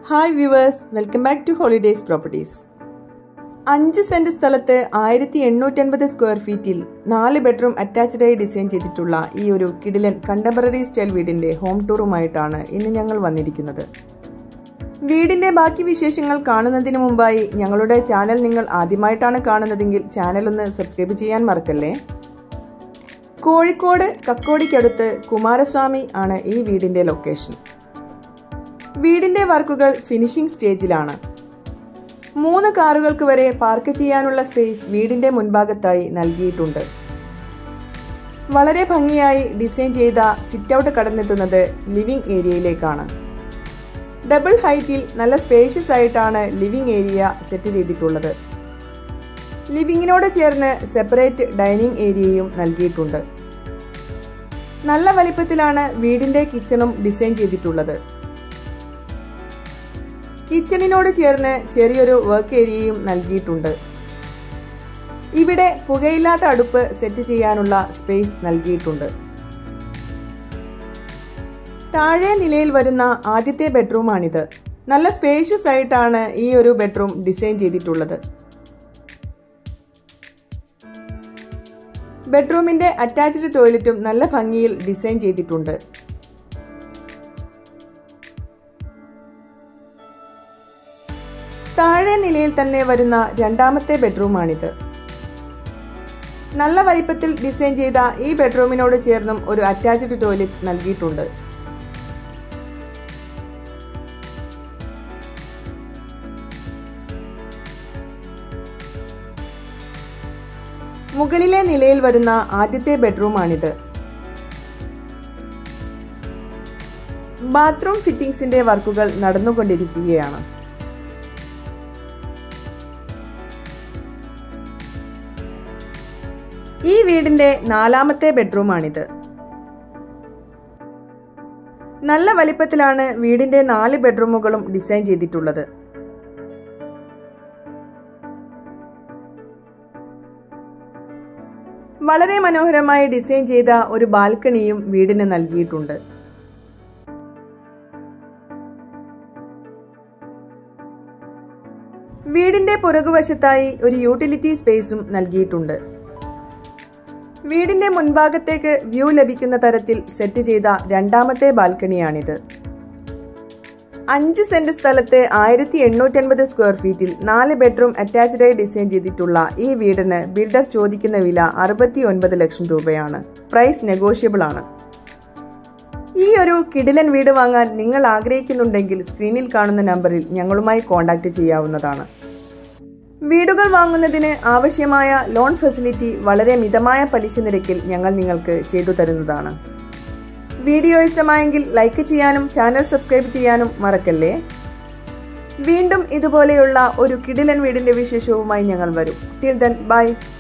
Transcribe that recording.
hi viewers welcome back to holidays properties അഞ്ച് cent സ്ഥലത്ത് ആയിരത്തി എണ്ണൂറ്റൻപത് സ്ക്വയർ ഫീറ്റിൽ നാല് ബെഡ്റൂം അറ്റാച്ച്ഡായി ഡിസൈൻ ചെയ്തിട്ടുള്ള ഈ ഒരു കിടിലൻ കണ്ടംപററി സ്റ്റൈൽ വീടിന്റെ ഹോം ടൂറുമായിട്ടാണ് ഇന്ന് ഞങ്ങൾ വന്നിരിക്കുന്നത് വീടിന്റെ ബാക്കി വിശേഷങ്ങൾ കാണുന്നതിന് മുമ്പായി ഞങ്ങളുടെ ചാനൽ നിങ്ങൾ ആദ്യമായിട്ടാണ് കാണുന്നതെങ്കിൽ ചാനൽ ഒന്ന് സബ്സ്ക്രൈബ് ചെയ്യാൻ മറക്കല്ലേ കോഴിക്കോട് കക്കോടിക്കടുത്ത് കുമാരസ്വാമി ആണ് ഈ വീടിന്റെ ലൊക്കേഷൻ വീടിന്റെ വർക്കുകൾ ഫിനിഷിംഗ് സ്റ്റേജിലാണ് മൂന്ന് കാറുകൾക്ക് വരെ പാർക്ക് ചെയ്യാനുള്ള സ്പേസ് വീടിന്റെ മുൻഭാഗത്തായി നൽകിയിട്ടുണ്ട് വളരെ ഭംഗിയായി ഡിസൈൻ ചെയ്ത സിറ്റ് ഔട്ട് കടന്നെത്തുന്നത് ലിവിംഗ് ഏരിയയിലേക്കാണ് ഡബിൾ ഹൈറ്റിൽ നല്ല സ്പേഷ്യസ് ആയിട്ടാണ് ലിവിംഗ് ഏരിയ സെറ്റ് ചെയ്തിട്ടുള്ളത് ലിവിങ്ങിനോട് ചേർന്ന് സെപ്പറേറ്റ് ഡൈനിങ് ഏരിയയും നൽകിയിട്ടുണ്ട് നല്ല വലിപ്പത്തിലാണ് വീടിന്റെ കിച്ചണും ഡിസൈൻ ചെയ്തിട്ടുള്ളത് കിച്ചണിനോട് ചേർന്ന് ചെറിയൊരു വർക്ക് ഏരിയയും നൽകിയിട്ടുണ്ട് ഇവിടെ പുകയില്ലാത്ത അടുപ്പ് സെറ്റ് ചെയ്യാനുള്ള സ്പേസ് നൽകിയിട്ടുണ്ട് താഴെ നിലയിൽ വരുന്ന ആദ്യത്തെ ബെഡ്റൂമാണിത് നല്ല സ്പേഷ്യസ് ആയിട്ടാണ് ഈ ഒരു ബെഡ്റൂം ഡിസൈൻ ചെയ്തിട്ടുള്ളത് ബെഡ്റൂമിന്റെ അറ്റാച്ച്ഡ് ടോയ്ലറ്റും നല്ല ഭംഗിയിൽ ഡിസൈൻ ചെയ്തിട്ടുണ്ട് താഴെ നിലയിൽ തന്നെ വരുന്ന രണ്ടാമത്തെ ബെഡ്റൂമാണിത് നല്ല വലിപ്പത്തിൽ ഡിസൈൻ ചെയ്ത ഈ ബെഡ്റൂമിനോട് ചേർന്നും ഒരു അറ്റാച്ച്ഡ് ടോയ്ലറ്റ് നൽകിയിട്ടുണ്ട് മുകളിലെ നിലയിൽ വരുന്ന ആദ്യത്തെ ബെഡ്റൂമാണിത് ബാത്റൂം ഫിറ്റിംഗ്സിന്റെ വർക്കുകൾ നടന്നുകൊണ്ടിരിക്കുകയാണ് ഈ വീടിന്റെ നാലാമത്തെ ബെഡ്റൂമാണിത് നല്ല വലിപ്പത്തിലാണ് വീടിന്റെ നാല് ബെഡ്റൂമുകളും ഡിസൈൻ ചെയ്തിട്ടുള്ളത് വളരെ മനോഹരമായി ഡിസൈൻ ചെയ്ത ഒരു ബാൽക്കണിയും വീടിന് നൽകിയിട്ടുണ്ട് വീടിന്റെ പുറകുവശത്തായി ഒരു യൂട്ടിലിറ്റി സ്പേസും നൽകിയിട്ടുണ്ട് വീടിന്റെ മുൻഭാഗത്തേക്ക് വ്യൂ ലഭിക്കുന്ന തരത്തിൽ സെറ്റ് ചെയ്ത രണ്ടാമത്തെ ബാൽക്കണിയാണിത് അഞ്ച് സെന്റ് സ്ഥലത്ത് ആയിരത്തി എണ്ണൂറ്റൻപത് സ്ക്വയർ ഫീറ്റിൽ നാല് ബെഡ്റൂം അറ്റാച്ച്ഡായി ഡിസൈൻ ചെയ്തിട്ടുള്ള ഈ വീടിന് ബിൽഡർ ചോദിക്കുന്ന വില അറുപത്തി ഒൻപത് ലക്ഷം രൂപയാണ് പ്രൈസ് നെഗോഷ്യബിൾ ആണ് ഈ ഒരു കിടിലൻ വീട് വാങ്ങാൻ നിങ്ങൾ ആഗ്രഹിക്കുന്നുണ്ടെങ്കിൽ സ്ക്രീനിൽ കാണുന്ന നമ്പറിൽ ഞങ്ങളുമായി കോൺടാക്റ്റ് ചെയ്യാവുന്നതാണ് വീടുകൾ വാങ്ങുന്നതിന് ആവശ്യമായ ലോൺ ഫെസിലിറ്റി വളരെ മിതമായ പലിശ നിരക്കിൽ ഞങ്ങൾ നിങ്ങൾക്ക് ചെയ്തു തരുന്നതാണ് വീഡിയോ ഇഷ്ടമായെങ്കിൽ ലൈക്ക് ചെയ്യാനും ചാനൽ സബ്സ്ക്രൈബ് ചെയ്യാനും മറക്കല്ലേ വീണ്ടും ഇതുപോലെയുള്ള ഒരു കിടിലൻ വീടിന്റെ വിശേഷവുമായി ഞങ്ങൾ വരും ടിൽ ദൻ ബൈ